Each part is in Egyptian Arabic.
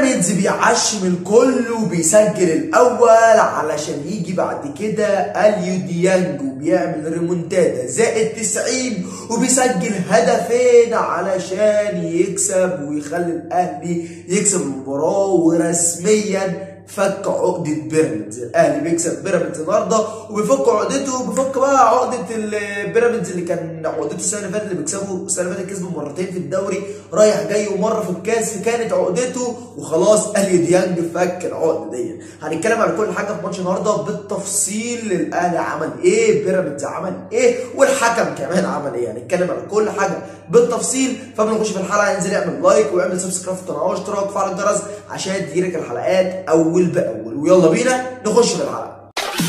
بيراميدز بيعشم الكل وبيسجل الاول علشان يجي بعد كده اليو ديانج وبيعمل ريمونتادا زائد 90 وبيسجل هدفين علشان يكسب ويخلي الاهلي يكسب المباراه ورسميا فك عقدة بيراميدز الاهلي بيكسب بيراميدز النهارده وبيفك عقدته وبيفك بقى عقدة البيراميدز اللي كان عقدته السنة اللي فاتت اللي بيكسبوا السنة اللي فاتت كسبوا مرتين في الدوري رايح جاي ومرة في الكاس كانت عقدته وخلاص اليو ديانج فك العقدة دي هنتكلم على كل حاجة في ماتش النهارده بالتفصيل الاهلي عمل ايه بيراميدز عمل ايه والحكم كمان عمل ايه هنتكلم على كل حاجة بالتفصيل فقبل ما نخش في الحلقة انزل اعمل لايك واعمل سبسكرايب في القناة واشتراك وفعل الجرس عشان تجيلك الحلقات اول باول ويلا بينا نخش في الحلقه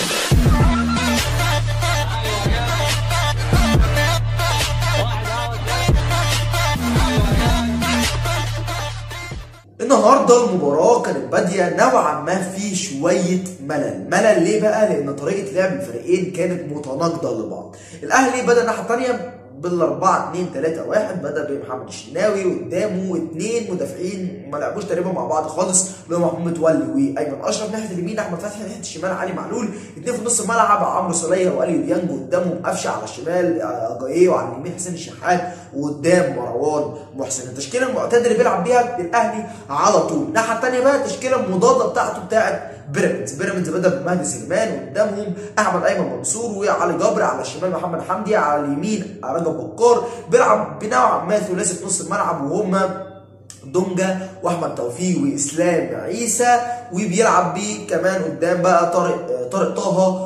النهارده المباراه كانت باديه نوعا ما في شويه ملل، ملل ليه بقى؟ لان طريقه لعب الفريقين كانت متناقضه لبعض. الاهلي بدا الناحيه الثانيه بال 4 2 3 1 بدا بمحمد الشناوي قدامه اثنين مدافعين ما لعبوش تقريبا مع بعض خالص اللي هو محمود متولي وايمن اشرف ناحيه اليمين احمد فتحي ناحيه الشمال علي معلول اثنين في نص الملعب عمرو سوليه واليو ديانج قدامهم قفشه على الشمال اجاييه وعلى اليمين حسين الشحات وقدام مروان محسن التشكيله المعتاده اللي بيلعب بيها الاهلي على طول الناحيه الثانيه بقى التشكيله المضاده بتاعته بتاعت بيراميدز بيراميدز بدا بمهدي سليمان قدامهم احمد ايمن منصور وعلي جبر على الشمال محمد حمدي على اليمين رجب بكار بيلعب بنوع ما ثلاثي في نص الملعب وهم دونجا واحمد توفيق واسلام عيسى وبيلعب بيه كمان قدام بقى طارق طارق طه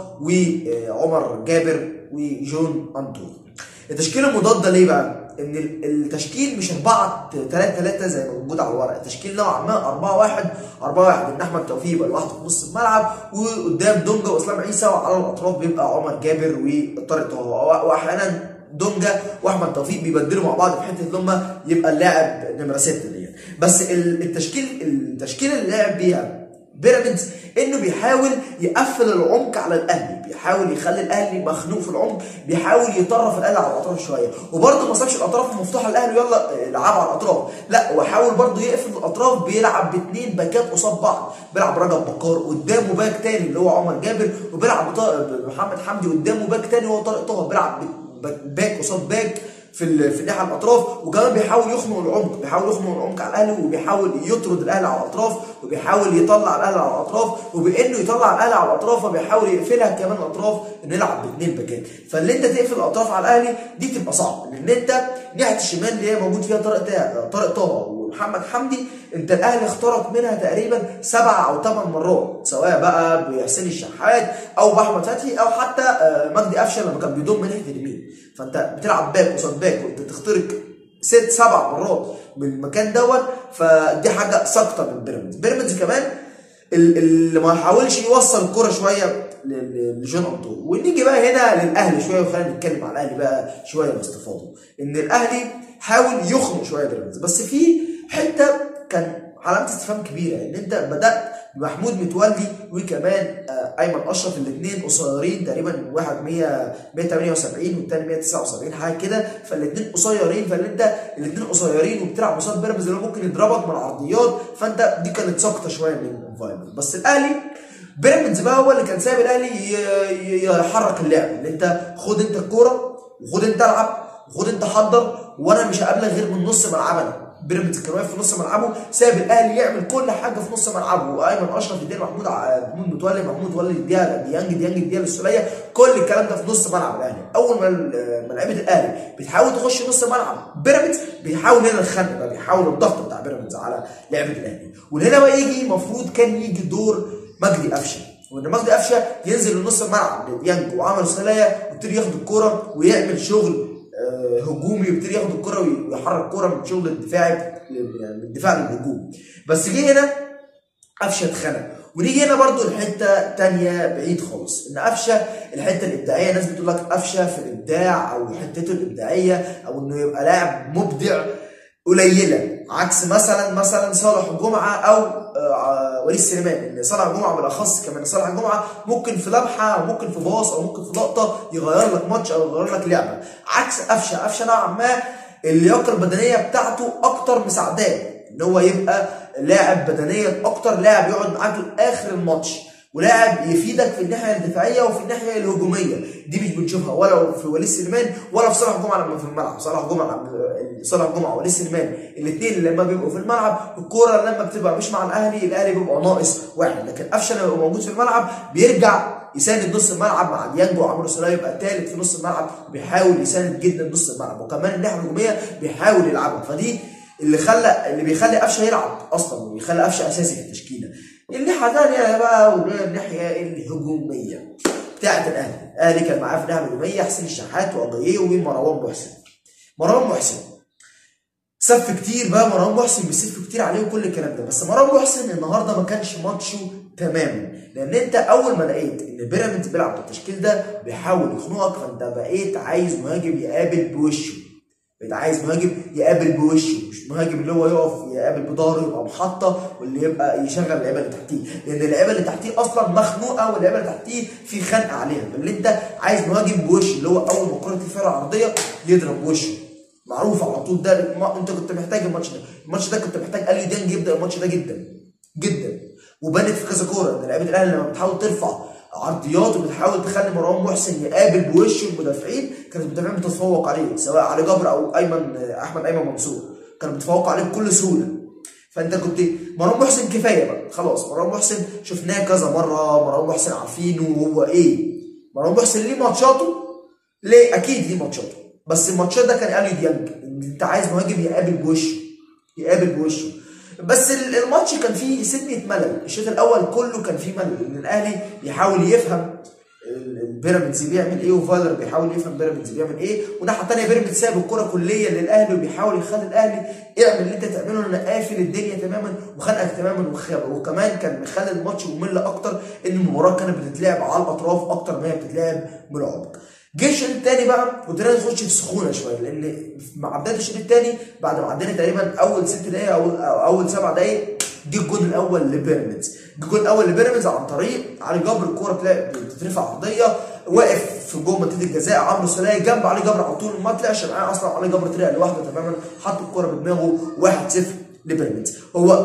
وعمر جابر وجون انطوني التشكيله المضاده ليه بقى؟ ان التشكيل مش 4 3 3 زي ما موجود على الورق التشكيل نوعا ما 4 1 4 1 ان احمد توفيق يبقى لوحده في نص الملعب وقدام دونجا واسلام عيسى وعلى الاطراف بيبقى عمر جابر وطارق طه واحيانا دونجا واحمد توفيق بيبدلوا مع بعض في حته ان هم يبقى اللاعب نمره 6 دي بس التشكيل التشكيله اللي لعب بيها بيراميدز انه بيحاول يقفل العمق على الاهلي بيحاول يخلي الاهلي مخنوق في العمق بيحاول يطرف الاهلي على الاطراف شويه وبرده ما سابش الاطراف مفتوحه للاهلي يلا العبوا على الاطراف لا هو حاول برده يقفل الاطراف بيلعب باثنين باكات قصاد بعض بيلعب رجب بكار قدامه باك تاني اللي هو عمر جابر وبيلعب محمد حمدي قدامه باك تاني هو طارق طه بيلعب باك قصاد باك في في الناحيه الاطراف وكمان بيحاول يخنق العمق بيحاول يخنق العمق على الاهلي وبيحاول يطرد الاهلي على الاطراف وبيحاول يطلع الاهلي على الاطراف وبانه يطلع الاهلي على الاطراف فبيحاول يقفلها كمان الاطراف نلعب باثنين باكات فاللي انت تقفل الاطراف على الاهلي دي تبقى صعبه لان انت ناحيه الشمال اللي هي موجود فيها طارق طارق طه ومحمد حمدي انت الاهلي اخترق منها تقريبا سبع او ثمان مرات سواء بقى بحسين الشحات او باحمد فتحي او حتى مجدي قفشه لما كان بيضم من ناحيه اليمين فانت بتلعب باك قصاد باك وانت تخترق ست سبع مرات من المكان دوت فدي حاجه ساقطه من بيراميدز بيراميدز كمان اللي ما حاولش يوصل الكره شويه لجون انطون ونيجي بقى هنا للاهلي شويه وخلينا نتكلم على الاهلي بقى شويه باستفاضه ان الاهلي حاول يخنق شويه بيراميدز بس في حته كان علامه استفهام كبيره ان انت بدات بمحمود متولي وكمان ايمن اشرف الاثنين قصيرين تقريبا واحد 100 178 والثاني 179 حاجه كده فالاثنين قصيرين فاللي انت الاثنين قصيرين وبتلعب قصاد بيراميدز اللي ممكن يضربك من العرضيات فانت دي كانت ساقطه شويه من الانفايرمنت بس الاهلي بيراميدز بقى هو اللي كان سايب الاهلي يحرك اللعب ان انت خد انت الكوره وخد انت العب وخد انت حضر وانا مش هقابلك غير من نص ملعبنا بيراميدز كان واقف في نص ملعبه ساب الاهلي يعمل كل حاجه في نص ملعبه وايمن اشرف يديها محمود محمود متولي محمود متولي يديها ديانج ديانج يديها للسوليه كل الكلام ده في نص ملعب الاهلي اول ما ما لعيبه الاهلي بتحاول تخش نص ملعب بيراميدز بيحاول هنا الخنق بقى بيحاول الضغط بتاع بيراميدز على لعبه الاهلي وهنا بقى يجي المفروض كان يجي دور مجدي قفشه وان مجدي قفشه ينزل لنص الملعب لديانج وعمل سوليه ويبتدي ياخد الكوره ويعمل شغل هجومي ويبتدي ياخد الكره ويحرك الكره من شغل الدفاعي يعني من الدفاع للهجوم بس جه هنا قفشه اتخنق ونيجي هنا برضو الحته تانية بعيد خالص ان قفشه الحته الابداعيه ناس بتقول لك قفشه في الابداع او حتته الابداعيه او انه يبقى لاعب مبدع قليله عكس مثلا مثلا صالح جمعه او وليد سليمان ان صالح جمعه بالاخص كمان صالح جمعه ممكن في لمحه او ممكن في باص او ممكن في لقطه يغير لك ماتش او يغير لك لعبه عكس قفشه قفشه نوعا ما اللياقه البدنيه بتاعته اكتر مساعداه ان هو يبقى لاعب بدنيا اكتر لاعب يقعد معاك لاخر الماتش ولاعب يفيدك في الناحيه الدفاعيه وفي الناحيه الهجوميه دي مش بنشوفها ولا في وليد سليمان ولا في صالح جمعه لما في الملعب صالح جمعه صالح جمعه ووليد سليمان الاثنين لما بيبقوا في الملعب الكوره لما بتبقى مش مع الاهلي الاهلي بيبقى ناقص واحد لكن قفشه لما يبقى موجود في الملعب بيرجع يساند نص الملعب مع ديانجو وعمرو سوليه يبقى ثالث في نص الملعب وبيحاول يساند جدا نص الملعب وكمان الناحيه الهجوميه بيحاول يلعبها فدي اللي خلى اللي بيخلي قفشه يلعب اصلا وبيخلي قفشه اساسي في التشكيله الناحيه الثانيه بقى وهي الناحيه الهجوميه بتاعت الاهلي الاهلي كان معاه في الناحيه الهجوميه حسين الشحات واجاييه ومروان محسن مروان محسن سف كتير بقى مروان محسن بيسف كتير عليه وكل الكلام ده بس مروان محسن النهارده ما كانش ماتشه تماما لان انت اول ما لقيت ان بيراميدز بيلعب بالتشكيل ده بيحاول يخنقك فانت بقيت عايز مهاجم يقابل بوشه بقيت عايز مهاجم يقابل بوشه مش مهاجم اللي هو يقف يقابل بظهره يبقى محطه واللي يبقى يشغل اللعيبه اللي تحتيه لان اللعيبه اللي تحتيه اصلا مخنوقه واللعيبه اللي تحتيه في خنقه عليها اللي انت عايز مهاجم بوشه اللي هو اول ما الكره تتفرع عرضيه يضرب بوشه معروف على طول ده ما انت كنت محتاج الماتش ده الماتش ده كنت محتاج اليو ديانج يبدا الماتش ده جدا جدا وبانت في كذا كوره ان لعيبه الاهلي لما بتحاول ترفع عرضيات وبتحاول تخلي مروان محسن يقابل بوشه المدافعين كانت المدافعين بتتفوق عليه سواء علي جبر او ايمن احمد ايمن منصور كانوا بيتفوقوا عليه بكل سهوله فانت كنت مروان محسن كفايه بقى خلاص مروان محسن شفناه كذا مره مروان محسن عارفينه هو ايه مروان محسن ليه ماتشاته ليه اكيد ليه ماتشاته بس الماتشات ده كان اليو ديانج انت عايز مهاجم يقابل بوشه يقابل بوشه بس الماتش كان فيه سنه ملل الشوط الاول كله كان فيه ملل ان الاهلي بيحاول يفهم البيراميدز بيعمل ايه وفايلر بيحاول يفهم بيراميدز بيعمل ايه والناحيه الثانيه بيراميدز ساب الكره كليا للاهلي وبيحاول يخلي الاهلي اعمل اللي انت تعمله انا قافل الدنيا تماما وخانقك تماما وكمان كان مخلي الماتش ممل اكتر ان المباراه كانت بتتلعب على الاطراف اكتر ما هي بتتلعب من العمق جه الشوط الثاني بقى وابتدينا نخش في سخونه شويه لان مع بدايه الشوط الثاني بعد ما عدينا تقريبا اول ست دقائق او اول سبع دقائق جه الجول الاول لبيراميدز الجول الاول لبيراميدز عن طريق علي جبر الكوره تلاقي بتترفع عرضيه واقف في جوه منطقه الجزاء عمرو سوليه جنب علي جبر على طول ما طلعش معاه اصلا علي جبر طلع لوحده تماما حط الكوره بدماغه 1-0 لبيراميدز هو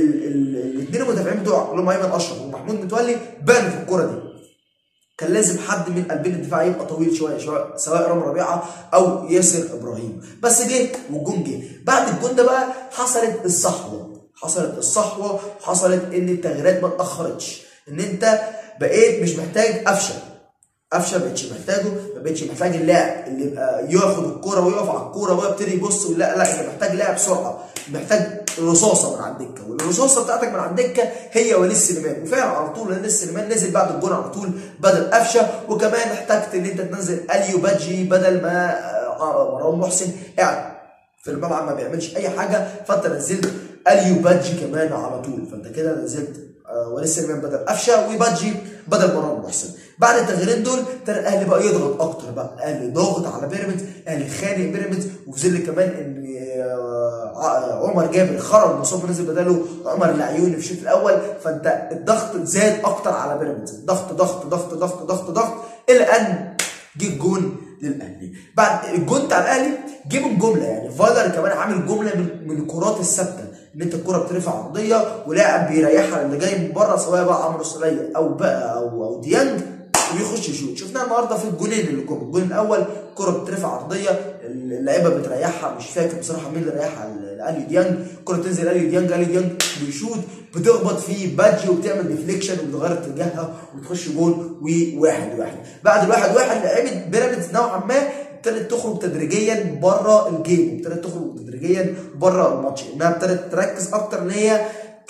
الاثنين المدافعين بتوع اللي هم ايمن اشرف ومحمود متولي بانوا في الكوره دي كان لازم حد من قلبين الدفاع يبقى طويل شويه شويه سواء رامي ربيعه او ياسر ابراهيم بس جه والجون جه بعد الجون ده بقى حصلت الصحوه حصلت الصحوه حصلت ان التغييرات ما اتاخرتش ان انت بقيت مش محتاج قفشه قفشه ما بقتش محتاجه ما بقتش محتاج اللاعب اللي يبقى ياخد الكوره ويقف على الكوره ويبتدي يبص لا لا انت محتاج لاعب سرعه محتاج رصاصه من على الدكه والرصاصه بتاعتك من على الدكه هي وليد سليمان وفعلا على طول وليد سليمان نزل بعد الجون على طول بدل قفشه وكمان احتجت ان انت تنزل اليو بادجي بدل ما مروان محسن قاعد في الملعب ما بيعملش اي حاجه فانت نزلت اليو بادجي كمان على طول فانت كده نزلت وليد سليمان بدل قفشه وبادجي بدل مروان محسن بعد التغييرين دول ابتدى الاهلي بقى يضغط اكتر بقى الاهلي ضاغط على بيراميدز الاهلي خانق بيراميدز وفي ظل كمان ان عمر جابر خرج مصاب نزل بداله عمر العيوني في الشوط الاول فانت الضغط زاد اكتر على بيراميدز ضغط ضغط ضغط ضغط ضغط ضغط الى ان جه الجون للاهلي بعد الجون بتاع الاهلي جه من جمله يعني فايلر كمان عامل جمله من, من الكرات الثابته ان انت الكره بترفع عرضيه ولاعب بيريحها اللي جاي من بره سواء بقى عمرو سوليه او بقى او او ديانج وبيخش يشوط شفناها النهارده في الجونين اللي جم الجون الاول كره بترفع عرضيه اللعيبه بتريحها مش فاكر بصراحه مين اللي ريحها لاليو ديانج الكره تنزل اليو ديانج اليو ديانج بيشوط بتخبط في بادجي وبتعمل ديفليكشن وبتغير اتجاهها وبتخش جول وواحد واحد بعد الواحد واحد لعيبه بيراميدز نوعا ما ابتدت تخرج تدريجيا بره الجيم ابتدت تخرج تدريجيا بره الماتش انها ابتدت تركز اكتر ان هي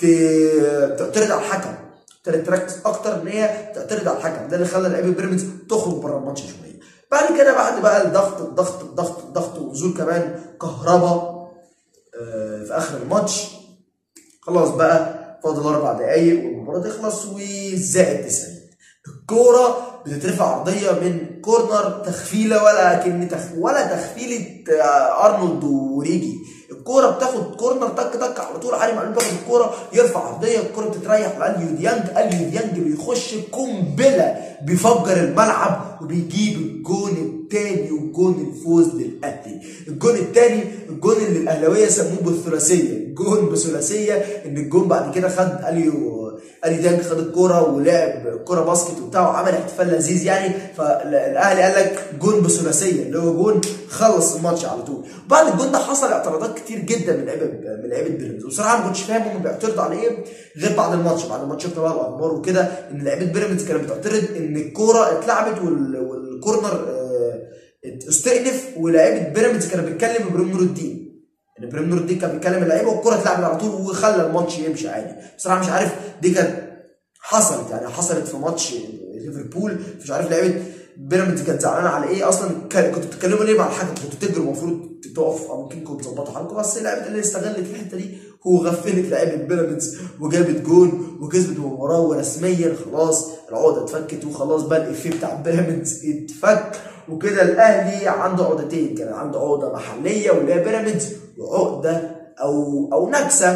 تعترض على الحكم ابتدت تركز اكتر ان هي تعترض على الحكم ده اللي خلى لعيبه بيراميدز تخرج بره الماتش شويه بعد كده بعد بقى الضغط الضغط الضغط الضغط ونزول كمان كهربا في اخر الماتش خلاص بقى فاضل اربع دقايق والمباراه تخلص وزائد 90 الكوره بتترفع عرضيه من كورنر تخفيله ولا كلمه تخ... ولا تخفيله ارنولد وريجي الكوره بتاخد كورنر تك تك على طول علي معلول بياخد الكوره يرفع عرضيه الكوره بتتريح لاليو ديانج اليو ديانج بيخش قنبله بيفجر الملعب وبيجيب الجون تاني جون الفوز للاهلي الجون التاني الجون اللي الاهلاويه سموه بالثلاثيه جون بثلاثيه ان الجون بعد كده خد اليو الي دانج خد الكوره ولعب كوره باسكت وبتاع وعمل احتفال لذيذ يعني فالاهلي قال لك جون بثلاثيه اللي هو جون خلص الماتش على طول بعد الجون ده حصل اعتراضات كتير جدا من لعيبه من لعيبه بيراميدز وبصراحه ما كنتش فاهم هم بيعترضوا على ايه غير بعد الماتش بعد الماتش شفنا بقى الاخبار وكده ان لعيبه بيراميدز كانت بتعترض ان الكوره اتلعبت وال- والكورنر آه، استئنف ولاعيبه بيراميدز كانوا بيتكلم ابراهيم نور الدين ان ابراهيم نور الدين كان بيتكلم اللعيبه والكوره اتلعبت على طول وخلى الماتش يمشي عادي بصراحه مش عارف دي كانت حصلت يعني حصلت في ماتش ليفربول مش عارف لعيبه بيراميدز كانت زعلانه على ايه اصلا كان- كنتوا بتتكلموا ليه مع الحكم كنتوا تجروا المفروض تقفوا او ممكن كنتوا تظبطوا حالكم بس لعيبه اللي استغلت الحته دي هو غفلت لعيبه بيراميدز وجابت جون وكسبت المباراه ورسميا خلاص العقده اتفكت وخلاص بقى الافيه بتاع بيراميدز اتفك وكده الاهلي عنده عقدتين كان عنده عقده محليه واللي هي بيراميدز وعقده او او نكسه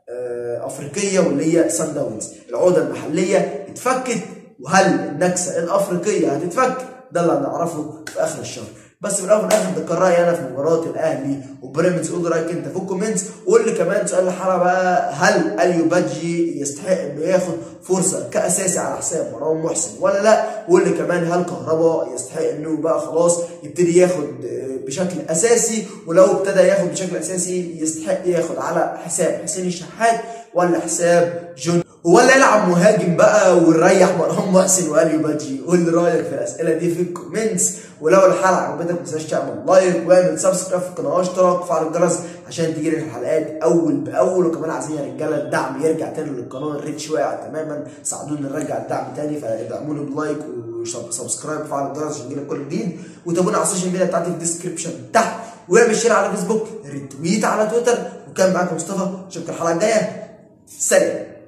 آه، افريقيه واللي هي سان داونز العقده المحليه اتفكت وهل النكسه الافريقيه هتتفك ده اللي هنعرفه في اخر الشهر بس في الاول وفي الاخر ده كان رايي انا في مباراه الاهلي وبيراميدز قول لي رايك انت في الكومنتس وقول لي كمان سؤال الحلقه بقى هل اليو بادجي يستحق انه ياخد فرصه كاساسي على حساب مروان محسن ولا لا وقول لي كمان هل كهربا يستحق انه بقى خلاص يبتدي ياخد آه، بشكل اساسي ولو ابتدى ياخد بشكل اساسي يستحق ياخد على حساب حسين الشحات ولا حساب جون ولا يلعب مهاجم بقى ونريح مروان محسن واليو بادجي قول لي رايك في الاسئله دي في الكومنتس ولو الحلقه عجبتك ما تنساش تعمل لايك واعمل سبسكرايب في القناه واشتراك وفعل الجرس عشان تجيلك الحلقات اول باول وكمان عايزين يا رجاله الدعم يرجع تاني للقناه الريتش واقع تماما ساعدوني نرجع الدعم تاني فادعموني بلايك وسبسكرايب وفعل الجرس عشان يجيلك كل جديد وتابعونا على السوشيال ميديا بتاعتي في الديسكربشن تحت واعمل شير على فيسبوك ريتويت على تويتر وكان معاكم مصطفى اشوفكم الحلقه الجايه سلام